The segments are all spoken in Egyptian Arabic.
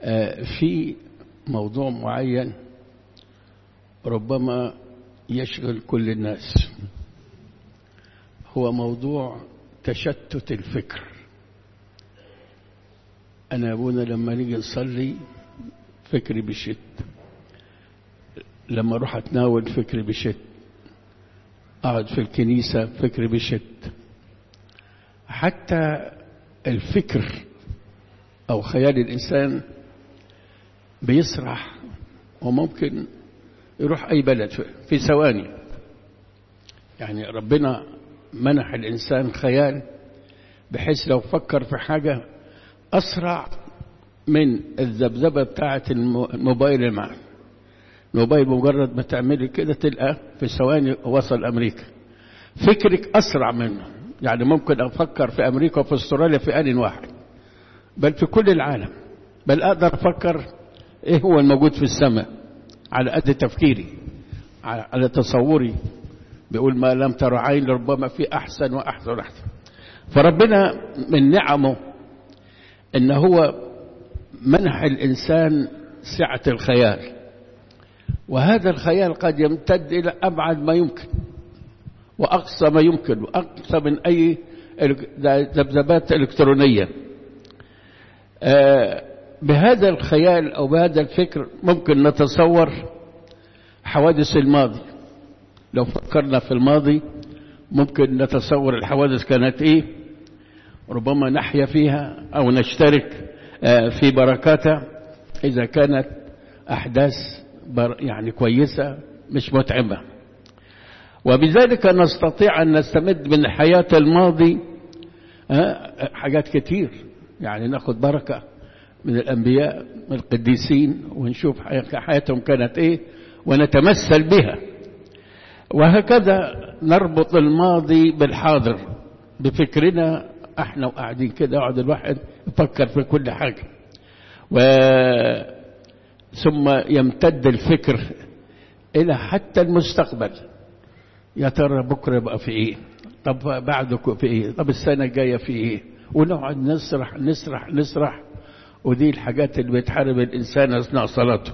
في موضوع معين ربما يشغل كل الناس هو موضوع تشتت الفكر أنا أبونا لما نيجي نصلي فكري بشت لما أروح أتناول فكري بشت أقعد في الكنيسة فكري بشت حتى الفكر أو خيال الإنسان بيسرح وممكن يروح أي بلد في ثواني يعني ربنا منح الإنسان خيال بحيث لو فكر في حاجة أسرع من الذبذبة بتاعة الموبايل اللي معاه الموبايل مجرد ما تعملي كده تلقى في ثواني وصل أمريكا فكرك أسرع منه يعني ممكن أفكر في أمريكا وفي أستراليا في آن واحد بل في كل العالم بل أقدر أفكر إيه هو الموجود في السماء على قد تفكيري على تصوري بيقول ما لم تر عين ربما في أحسن وأحسن وأحسن فربنا من نعمه إن هو منح الإنسان سعة الخيال وهذا الخيال قد يمتد إلى أبعد ما يمكن وأقصى ما يمكن وأقصى من أي ذبذبات إلكترونية بهذا الخيال أو بهذا الفكر ممكن نتصور حوادث الماضي لو فكرنا في الماضي ممكن نتصور الحوادث كانت إيه ربما نحيا فيها أو نشترك في بركاتها إذا كانت أحداث يعني كويسة مش متعبة وبذلك نستطيع أن نستمد من حياة الماضي حاجات كتير يعني ناخد بركة من الأنبياء من القديسين ونشوف حياتهم كانت إيه ونتمثل بها وهكذا نربط الماضي بالحاضر بفكرنا احنا وقاعدين كده يقعد الواحد يفكر في كل حاجة و ثم يمتد الفكر إلى حتى المستقبل يا ترى بكرة يبقى في إيه طب بعده في إيه طب السنة الجاية في إيه ونقعد نسرح نسرح نسرح ودي الحاجات اللي بتحارب الإنسان أثناء صلاته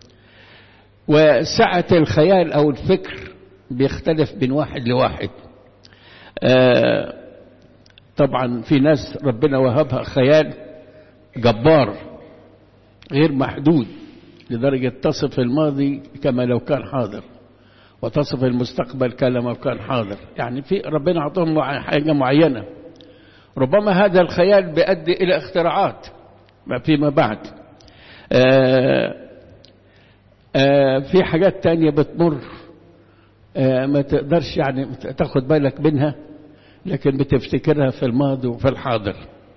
وسعة الخيال أو الفكر بيختلف بين واحد لواحد آه طبعا في ناس ربنا وهبها خيال جبار غير محدود لدرجة تصف الماضي كما لو كان حاضر وتصف المستقبل كما لو كان حاضر يعني في ربنا أعطاهم حاجة معينة ربما هذا الخيال بيؤدي إلى اختراعات فيما بعد آآ آآ في حاجات تانية بتمر ما تقدرش يعني تاخد بالك منها لكن بتفتكرها في الماضي وفي الحاضر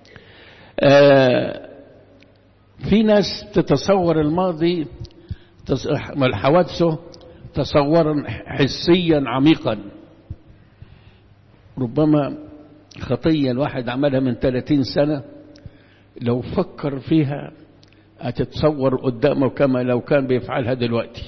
في ناس تتصور الماضي حوادثه تصورا حسيا عميقا ربما خطية الواحد عملها من 30 سنة لو فكر فيها هتتصور قدامه كما لو كان بيفعلها دلوقتي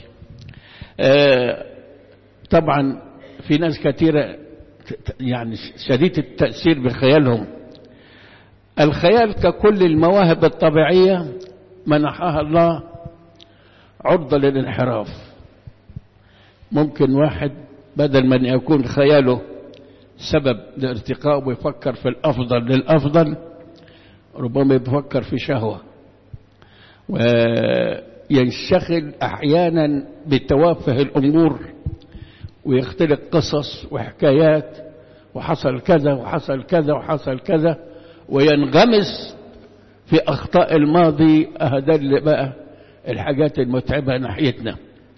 طبعا في ناس كثيرة يعني شديد التأثير بخيالهم الخيال ككل المواهب الطبيعية منحها الله عرضة للانحراف ممكن واحد بدل من يكون خياله سبب لارتقاء ويفكر في الأفضل للأفضل ربما يفكر في شهوة وينشغل أحيانا بتوافه الأمور ويختلق قصص وحكايات وحصل كذا وحصل كذا وحصل كذا وينغمس في أخطاء الماضي هذا اللي بقى الحاجات المتعبة ناحيتنا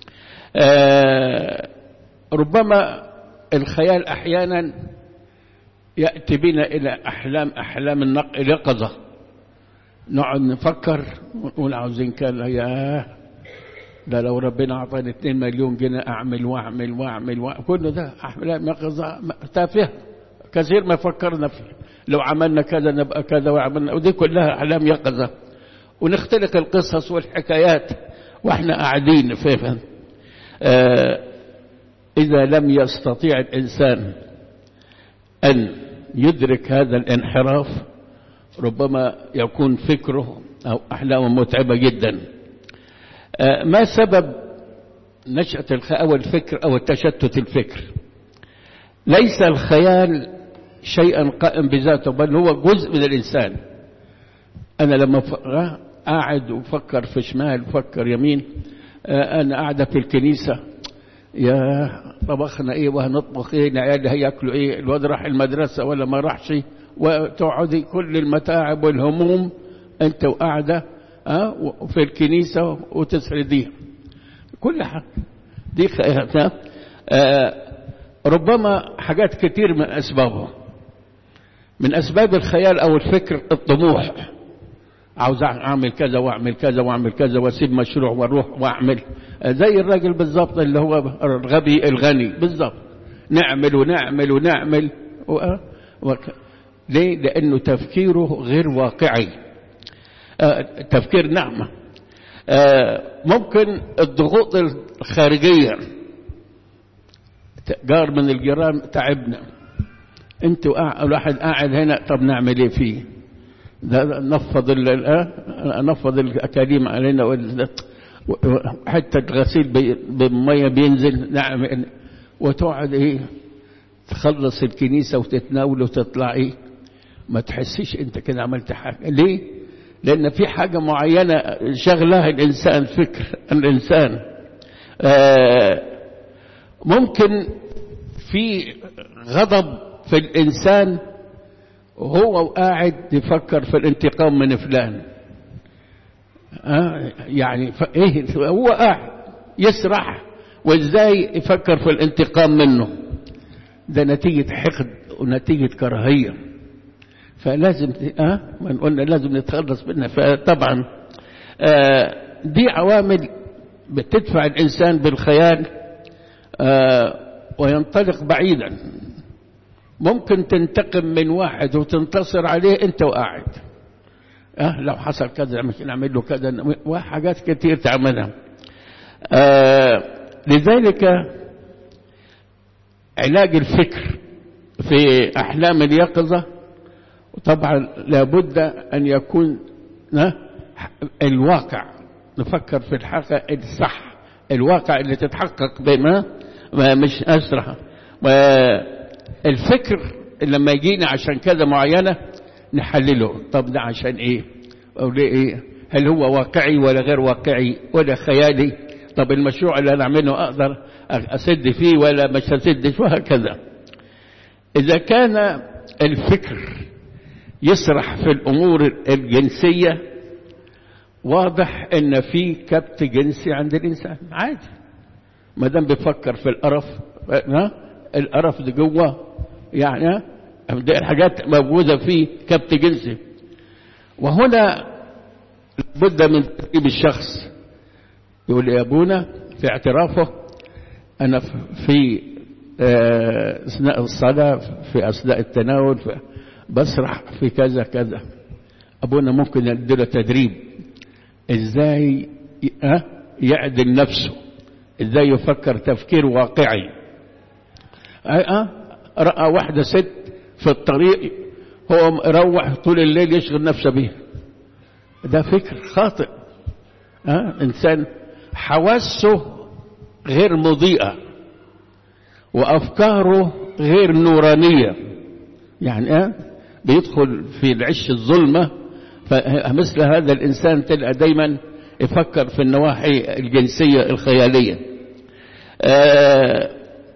آه ربما الخيال أحيانا يأتي بنا إلى أحلام أحلام اليقظة نقعد نفكر ونقول عاوزين كان ياه ده لو ربنا أعطاني 2 مليون جنيه أعمل وأعمل وأعمل, وأعمل كل ده أحلام يقظة تافهة كثير ما فكرنا فيه لو عملنا كذا نبقى كذا وعملنا ودي كلها أحلام يقظة ونختلق القصص والحكايات واحنا قاعدين فيها آه إذا لم يستطيع الإنسان أن يدرك هذا الانحراف ربما يكون فكره أو أحلام متعبة جدا ما سبب نشأة الخيال أو الفكر أو التشتت الفكر ليس الخيال شيئا قائم بذاته بل هو جزء من الإنسان أنا لما قاعد وفكر في شمال وفكر يمين أنا قاعدة في الكنيسة يا طبخنا إيه وهنطبخ إيه العيال هياكلوا إيه الواد راح المدرسة ولا ما راحش وتقعدي كل المتاعب والهموم أنت وقاعدة أه في الكنيسة وتسرديها كل حاجة دي خيرتها أه ربما حاجات كتير من أسبابها من أسباب الخيال أو الفكر الطموح عاوز أعمل كذا وأعمل كذا وأعمل كذا وأسيب مشروع وأروح وأعمل زي الراجل بالظبط اللي هو الغبي الغني بالظبط نعمل ونعمل ونعمل و... و... ليه؟ لأنه تفكيره غير واقعي آه تفكير نعمة آه ممكن الضغوط الخارجية جار من الجيران تعبنا انت الواحد قاعد هنا طب نعمل ايه فيه ده نفض نفض الاكاليم علينا حتى الغسيل بالميه بينزل نعمل وتقعد ايه تخلص الكنيسه وتتناول وتطلع ايه ما تحسيش انت كده عملت حاجه ليه لان في حاجه معينه شغلها الانسان فكر الانسان آه ممكن في غضب في الانسان وهو قاعد يفكر في الانتقام من فلان آه يعني ايه هو قاعد يسرح وازاي يفكر في الانتقام منه ده نتيجة حقد ونتيجة كراهية فلازم اه ما قلنا لازم نتخلص منها فطبعا آه دي عوامل بتدفع الانسان بالخيال آه وينطلق بعيدا ممكن تنتقم من واحد وتنتصر عليه انت وقاعد اه لو حصل كذا نعمل له كذا وحاجات كتير تعملها آه لذلك علاج الفكر في احلام اليقظه طبعا لابد ان يكون الواقع نفكر في الحقيقه الصح الواقع اللي تتحقق بما مش اسرع الفكر لما يجينا عشان كذا معينة نحلله طب ده عشان ايه او ليه ايه هل هو واقعي ولا غير واقعي ولا خيالي طب المشروع اللي انا اعمله اقدر اسد فيه ولا مش هسد وهكذا اذا كان الفكر يسرح في الامور الجنسية واضح ان في كبت جنسي عند الانسان عادي ما دام بيفكر في القرف ها القرف ده جوه يعني دي الحاجات موجودة فيه كبت جنسي وهنا بد من ترتيب الشخص يقول يا ابونا في اعترافه انا في اثناء الصلاة في اثناء التناول بسرح في كذا كذا ابونا ممكن يديله تدريب ازاي يعدل نفسه ازاي يفكر تفكير واقعي أه؟ رأى واحدة ست في الطريق هو مروح طول الليل يشغل نفسه بيها ده فكر خاطئ أه؟ إنسان حواسه غير مضيئة وأفكاره غير نورانية يعني أه؟ بيدخل في العش الظلمة فمثل هذا الإنسان تلقى دايما يفكر في النواحي الجنسية الخيالية آه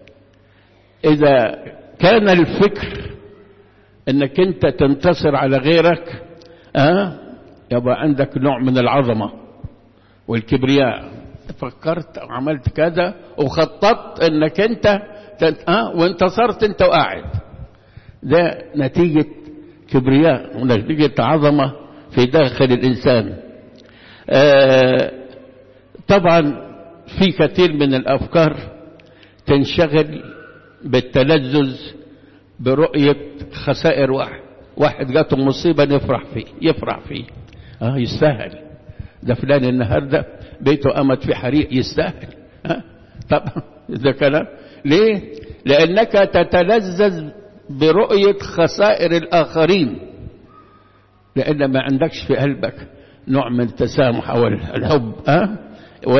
إذا كان الفكر أنك أنت تنتصر على غيرك أه؟ يبقى عندك نوع من العظمة والكبرياء فكرت وعملت كذا وخططت أنك أنت أه؟ وانتصرت أنت وقاعد ده نتيجة كبرياء ونتيجة عظمة في داخل الإنسان آه طبعا في كثير من الأفكار تنشغل بالتلذذ برؤية خسائر واحد واحد جاته مصيبة يفرح فيه يفرح فيه اه يستاهل ده فلان النهاردة بيته قامت في حريق يستاهل اه طبعا ده كلام ليه لأنك تتلذذ برؤية خسائر الآخرين لأن ما عندكش في قلبك نوع من التسامح أو الحب أه؟ و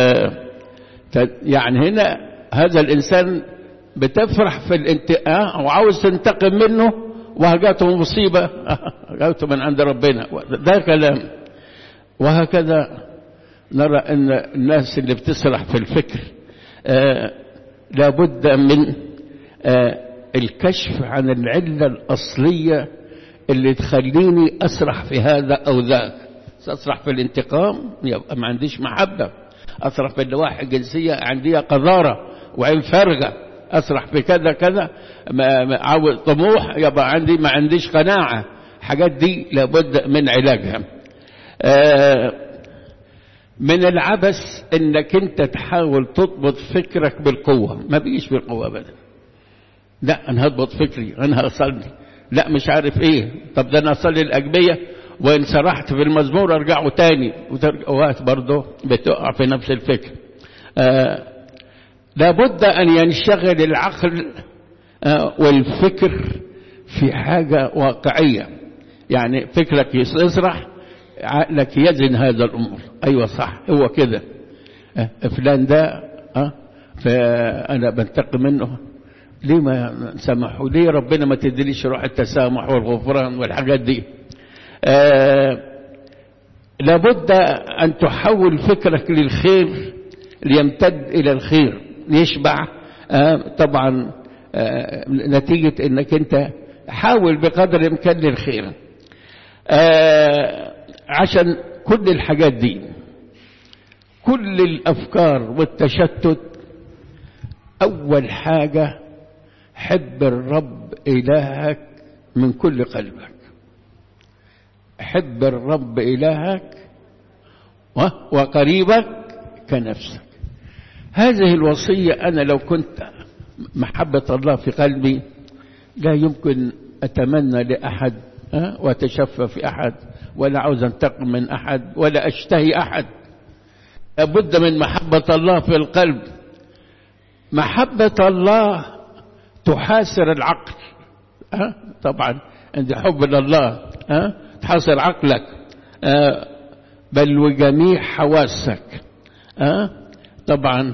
يعني هنا هذا الإنسان بتفرح في الانتقام وعاوز تنتقم منه وهجاته مصيبة هجاته من عند ربنا ده كلام وهكذا نرى أن الناس اللي بتسرح في الفكر آه لابد من آه الكشف عن العلة الأصلية اللي تخليني أسرح في هذا أو ذاك أسرح في الانتقام يبقى ما عنديش محبة أسرح في اللواحق الجنسية عندي قذارة وعين فارغة أسرح في كذا كذا عاوز طموح يبقى عندي ما عنديش قناعة حاجات دي لابد من علاجها آه من العبث انك انت تحاول تضبط فكرك بالقوة ما بيجيش بالقوة ابدا لا انا هضبط فكري انا هصلي لا مش عارف ايه طب ده انا اصلي الاجبية وان سرحت في المزمور ارجعه تاني وقت برضه بتقع في نفس الفكر آه لابد ان ينشغل العقل آه والفكر في حاجة واقعية يعني فكرك يسرح عقلك يزن هذا الامور ايوه صح هو كده أه فلان ده أه فانا بنتقم منه ليه ما سامحوا ليه ربنا ما تدريش روح التسامح والغفران والحاجات دي أه لابد ان تحول فكرك للخير ليمتد الى الخير ليشبع أه طبعا أه نتيجة انك انت حاول بقدر الامكان للخير أه عشان كل الحاجات دي كل الافكار والتشتت اول حاجه حب الرب الهك من كل قلبك حب الرب الهك وقريبك كنفسك هذه الوصيه انا لو كنت محبه الله في قلبي لا يمكن اتمنى لاحد واتشفى في احد ولا عاوز انتقم من احد ولا اشتهي احد لابد من محبه الله في القلب محبه الله تحاسر العقل أه؟ طبعا عند حب لله أه؟ تحاسر عقلك أه؟ بل وجميع حواسك أه؟ طبعا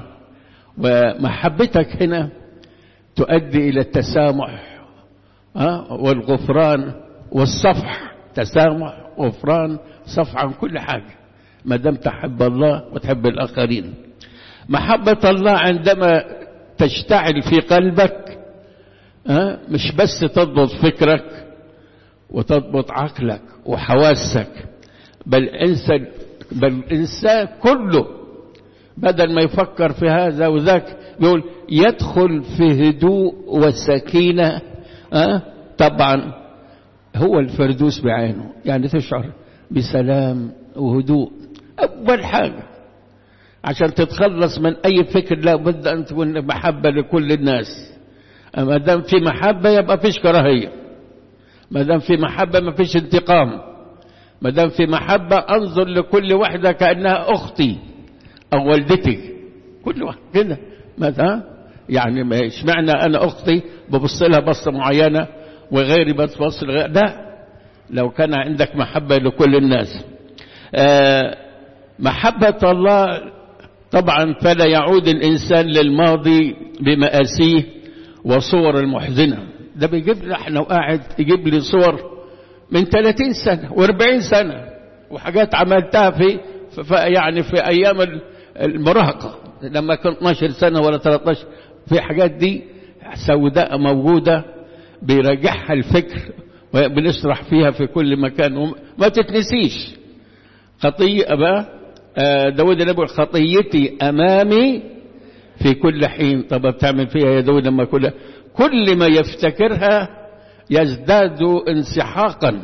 ومحبتك هنا تؤدي الى التسامح أه؟ والغفران والصفح تسامح غفران صفح عن كل حاجة ما دام تحب الله وتحب الآخرين محبة الله عندما تشتعل في قلبك أه؟ مش بس تضبط فكرك وتضبط عقلك وحواسك بل انسى بل الانسان كله بدل ما يفكر في هذا وذاك يقول يدخل في هدوء وسكينة أه؟ طبعا هو الفردوس بعينه يعني تشعر بسلام وهدوء أول حاجة عشان تتخلص من أي فكر لابد أن تكون محبة لكل الناس ما دام في محبة يبقى فيش كراهية ما دام في محبة ما فيش انتقام ما دام في محبة أنظر لكل واحدة كأنها أختي أو والدتي كل واحد كده ماذا يعني ما اشمعنى أنا أختي ببص لها بصة معينة وغيري بتبص لغير لا لو كان عندك محبة لكل الناس آه محبة الله طبعا فلا يعود الإنسان للماضي بمآسيه وصور المحزنة ده بيجيب لي احنا وقاعد يجيب لي صور من 30 سنة و40 سنة وحاجات عملتها في, في يعني في أيام المراهقة لما كنت 12 سنة ولا 13 في حاجات دي سوداء موجودة بيراجعها الفكر وبنشرح فيها في كل مكان وما تتنسيش خطيئة بقى داود النبي خطيتي أمامي في كل حين طب بتعمل فيها يا داود لما كل كل ما يفتكرها يزداد انسحاقا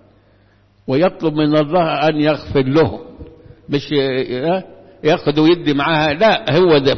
ويطلب من الله أن يغفر له مش ياخد ويدي معاها لا هو ده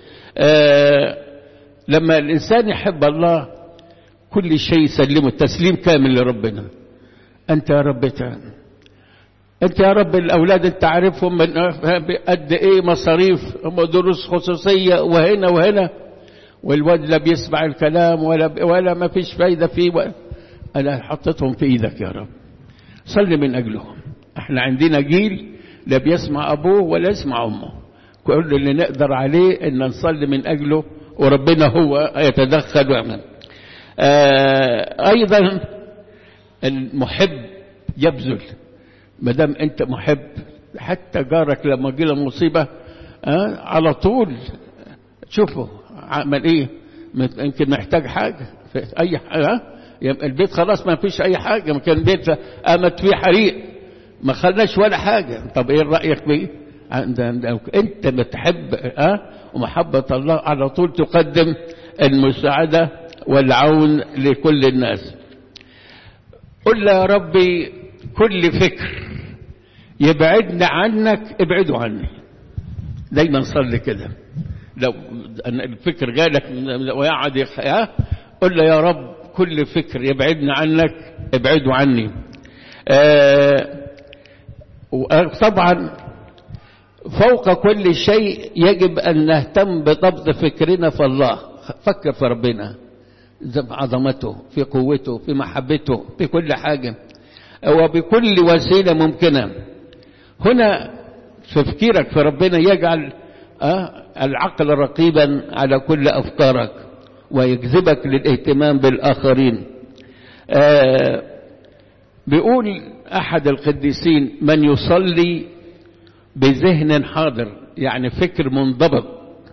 آه لما الإنسان يحب الله كل شيء يسلمه تسليم كامل لربنا أنت يا رب تعالى أنت يا رب الأولاد أنت عارفهم من قد إيه مصاريف دروس خصوصية وهنا وهنا والواد لا بيسمع الكلام ولا ولا ما فيش فايدة فيه ولا أنا حطيتهم في إيدك يا رب صلي من أجلهم احنا عندنا جيل لا بيسمع ابوه ولا يسمع امه كل اللي نقدر عليه ان نصلي من اجله وربنا هو يتدخل ويعمل آه ايضا المحب يبذل ما دام انت محب حتى جارك لما جه له مصيبه آه على طول شوفه عمل ايه يمكن محتاج حاجه في اي حاجه يبقى البيت خلاص ما فيش اي حاجه ما كان البيت قامت فيه حريق ما خلناش ولا حاجه طب ايه رايك بيه انت بتحب اه ومحبه الله على طول تقدم المساعده والعون لكل الناس قل يا ربي كل فكر يبعدنا عنك ابعده عني دايما صلي كده لو الفكر جالك ويقعد قل له يا رب كل فكر يبعدنا عنك ابعده عني آه طبعا فوق كل شيء يجب أن نهتم بضبط فكرنا في الله فكر في ربنا في عظمته في قوته في محبته في كل حاجة وبكل وسيلة ممكنة هنا تفكيرك في ربنا يجعل آه العقل رقيبا على كل أفكارك ويجذبك للاهتمام بالآخرين آه بيقول أحد القديسين من يصلي بذهن حاضر يعني فكر منضبط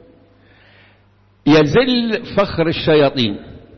يزل فخر الشياطين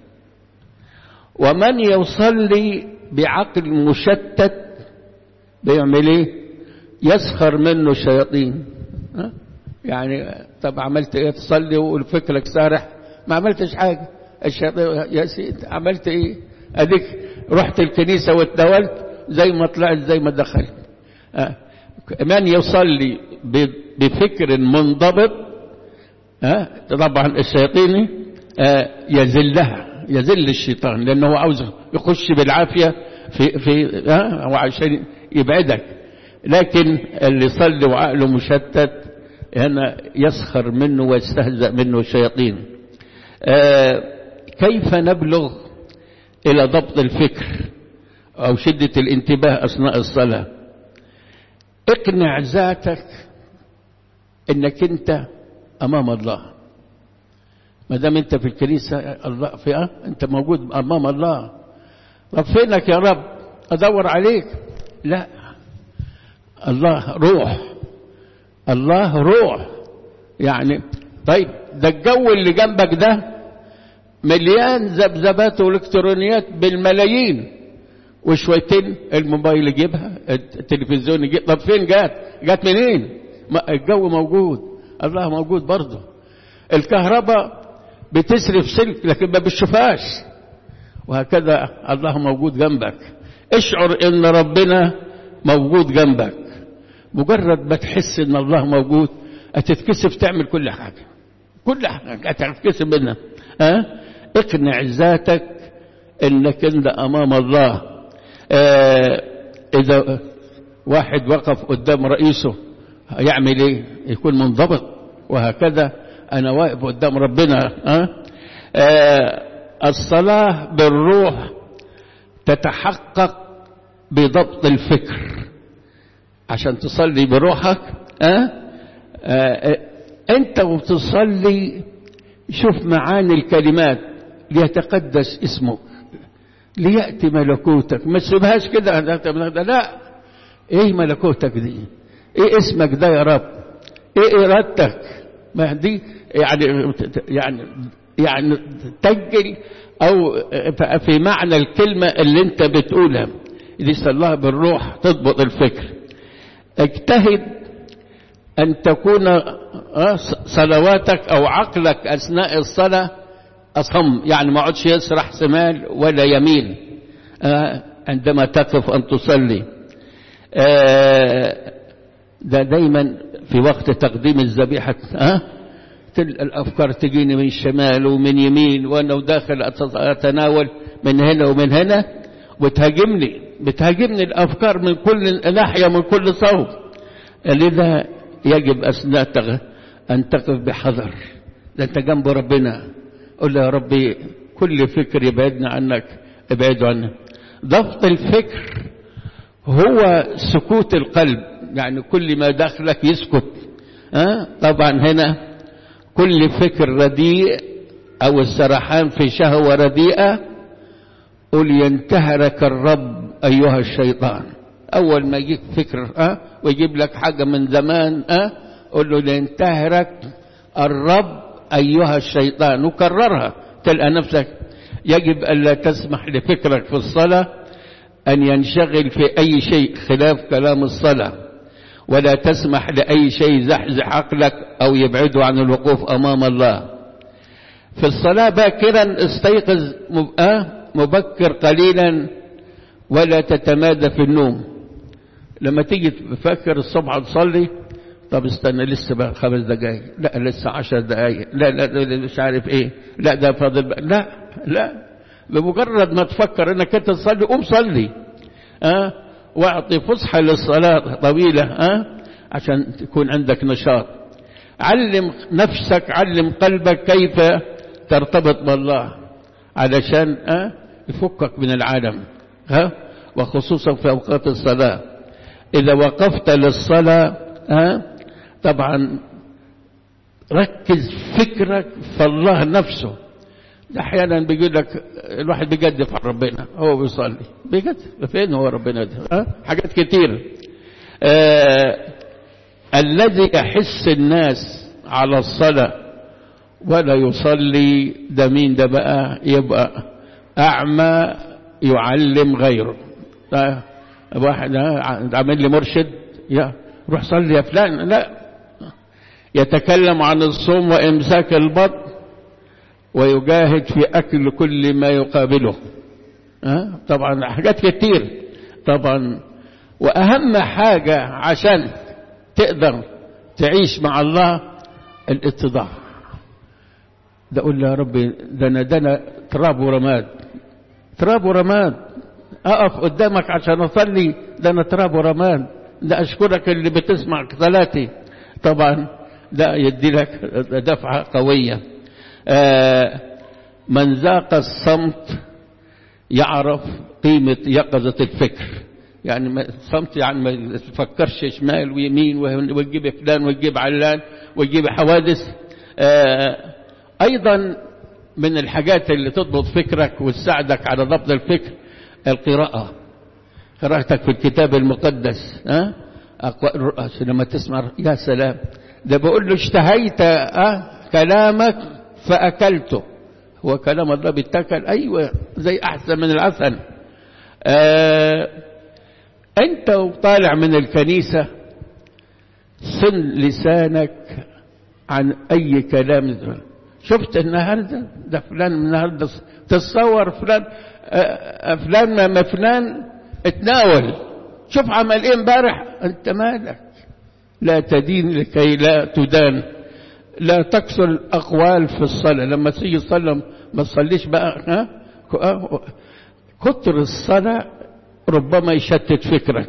ومن يصلي بعقل مشتت بيعمل ايه يسخر منه الشياطين ها؟ يعني طب عملت ايه تصلي وفكرك سارح ما عملتش حاجه الشياطين يا سيدي عملت ايه اديك رحت الكنيسه واتدولت زي ما طلعت زي ما دخلت أه. من يصلي بفكر منضبط أه. طبعا الشياطين أه يذلها يذل الشيطان لانه هو عاوز يخش بالعافيه في في أه. وعشان يبعدك لكن اللي يصلي وعقله مشتت هنا يسخر منه ويستهزأ منه الشياطين أه كيف نبلغ إلى ضبط الفكر أو شدة الانتباه أثناء الصلاة اقنع ذاتك انك انت امام الله ما دام انت في الكنيسه الله في أه؟ انت موجود امام الله طب فينك يا رب ادور عليك لا الله روح الله روح يعني طيب ده الجو اللي جنبك ده مليان ذبذبات والكترونيات بالملايين وشويتين الموبايل يجيبها التلفزيون يجيب طب فين جات جات منين الجو موجود الله موجود برضه الكهرباء بتصرف سلك لكن ما بتشوفهاش وهكذا الله موجود جنبك اشعر ان ربنا موجود جنبك مجرد ما تحس ان الله موجود هتتكسف تعمل كل حاجه كل حاجه هتتكسف منها ها أه؟ اقنع ذاتك انك انت امام الله آه إذا واحد وقف قدام رئيسه يعمل إيه يكون منضبط وهكذا أنا واقف قدام ربنا أه؟ آه الصلاة بالروح تتحقق بضبط الفكر عشان تصلي بروحك أه؟ آه أنت وبتصلي شوف معاني الكلمات ليتقدس اسمك ليأتي ملكوتك ما تسيبهاش كده لا ايه ملكوتك دي ايه اسمك ده يا رب ايه ارادتك ما دي يعني يعني يعني تجل او في معنى الكلمة اللي انت بتقولها دي صلاة بالروح تضبط الفكر اجتهد ان تكون صلواتك او عقلك اثناء الصلاه أصم يعني ما عدش يسرح شمال ولا يمين آه عندما تقف أن تصلي آه ده دايما في وقت تقديم الذبيحة آه الأفكار تجيني من الشمال ومن يمين وأنا وداخل أتناول من هنا ومن هنا وتهاجمني بتهاجمني الأفكار من كل ناحية من كل صوب لذا يجب أثناء أن تقف بحذر ده أنت جنب ربنا قل يا ربي كل فكر يبعدنا عنك ابعده عنك ضبط الفكر هو سكوت القلب يعني كل ما داخلك يسكت أه؟ طبعا هنا كل فكر رديء أو السرحان في شهوة رديئة قل ينتهرك الرب أيها الشيطان أول ما يجيك فكر أه؟ ويجيب لك حاجة من زمان أه؟ قل له لينتهرك الرب أيها الشيطان وكررها تلقى نفسك يجب ألا تسمح لفكرك في الصلاة أن ينشغل في أي شيء خلاف كلام الصلاة ولا تسمح لأي شيء زحزح عقلك أو يبعده عن الوقوف أمام الله في الصلاة باكرا استيقظ مبكر قليلا ولا تتمادى في النوم لما تيجي تفكر الصبح تصلي طب استنى لسه بقى خمس دقايق لا لسه عشر دقايق لا لا مش عارف ايه لا ده فاضل بقى لا لا بمجرد ما تفكر انك انت تصلي قوم صلي أه؟ واعطي فسحه للصلاه طويله أه؟ عشان تكون عندك نشاط علم نفسك علم قلبك كيف ترتبط بالله علشان أه؟ يفكك من العالم ها وخصوصا في اوقات الصلاه اذا وقفت للصلاه ها طبعا ركز فكرك في الله نفسه احيانا بيقول لك الواحد بيجدف على ربنا هو بيصلي بيجدف فين هو ربنا ده أه؟ حاجات كتير آه الذي يحس الناس على الصلاة ولا يصلي ده مين ده بقى يبقى أعمى يعلم غيره ده واحد عامل لي مرشد يا روح صلي يا فلان لا يتكلم عن الصوم وإمساك البطن ويجاهد في أكل كل ما يقابله أه؟ طبعا حاجات كتير طبعا وأهم حاجة عشان تقدر تعيش مع الله الاتضاع ده أقول يا ربي ده أنا ده أنا تراب ورماد تراب ورماد أقف قدامك عشان أصلي ده أنا تراب ورماد ده أشكرك اللي بتسمع صلاتي طبعا ده يدي لك دفعة قوية آه من ذاق الصمت يعرف قيمة يقظة الفكر يعني الصمت يعني ما تفكرش شمال ويمين وتجيب فلان وتجيب علان وتجيب حوادث آه أيضا من الحاجات اللي تضبط فكرك وتساعدك على ضبط الفكر القراءة قراءتك في الكتاب المقدس ها أه؟ لما تسمع يا سلام ده بقول له اشتهيت أه؟ كلامك فأكلته هو كلام الله بيتاكل أيوة زي أحسن من العسل آه أنت وطالع من الكنيسة سن لسانك عن أي كلام شفت النهاردة ده فلان النهاردة تتصور فلان آه فلان ما فلان اتناول شوف عمل ايه امبارح انت مالك لا تدين لكي لا تدان لا تكسر الأقوال في الصلاة لما تيجي تصلي ما تصليش بقى ها كتر الصلاة ربما يشتت فكرك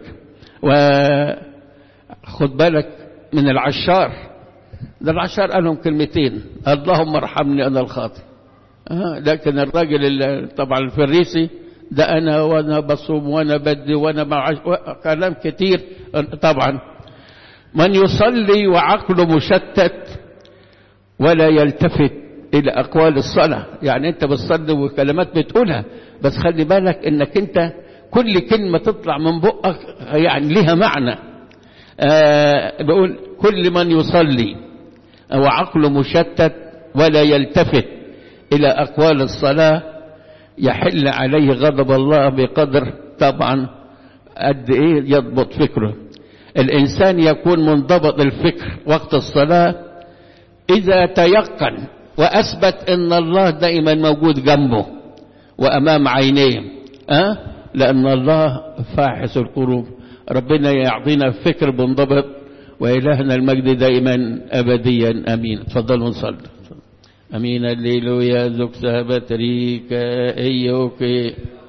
وخد بالك من العشار ده العشار قال لهم كلمتين اللهم ارحمني أنا الخاطئ آه لكن الراجل اللي طبعا الفريسي ده أنا وأنا بصوم وأنا بدي وأنا مع كلام كتير طبعا من يصلي وعقله مشتت ولا يلتفت إلى أقوال الصلاة يعني أنت بتصلي وكلمات بتقولها بس خلي بالك أنك أنت كل كلمة تطلع من بقك يعني لها معنى آه بقول كل من يصلي وعقله مشتت ولا يلتفت إلى أقوال الصلاة يحل عليه غضب الله بقدر طبعا قد إيه يضبط فكره الإنسان يكون منضبط الفكر وقت الصلاة إذا تيقن وأثبت أن الله دائما موجود جنبه وأمام عينيه أه؟ لأن الله فاحص القلوب ربنا يعطينا فكر منضبط وإلهنا المجد دائما أبديا أمين تفضلوا نصلي أمين الليل يا زكسة بتريك أيوكي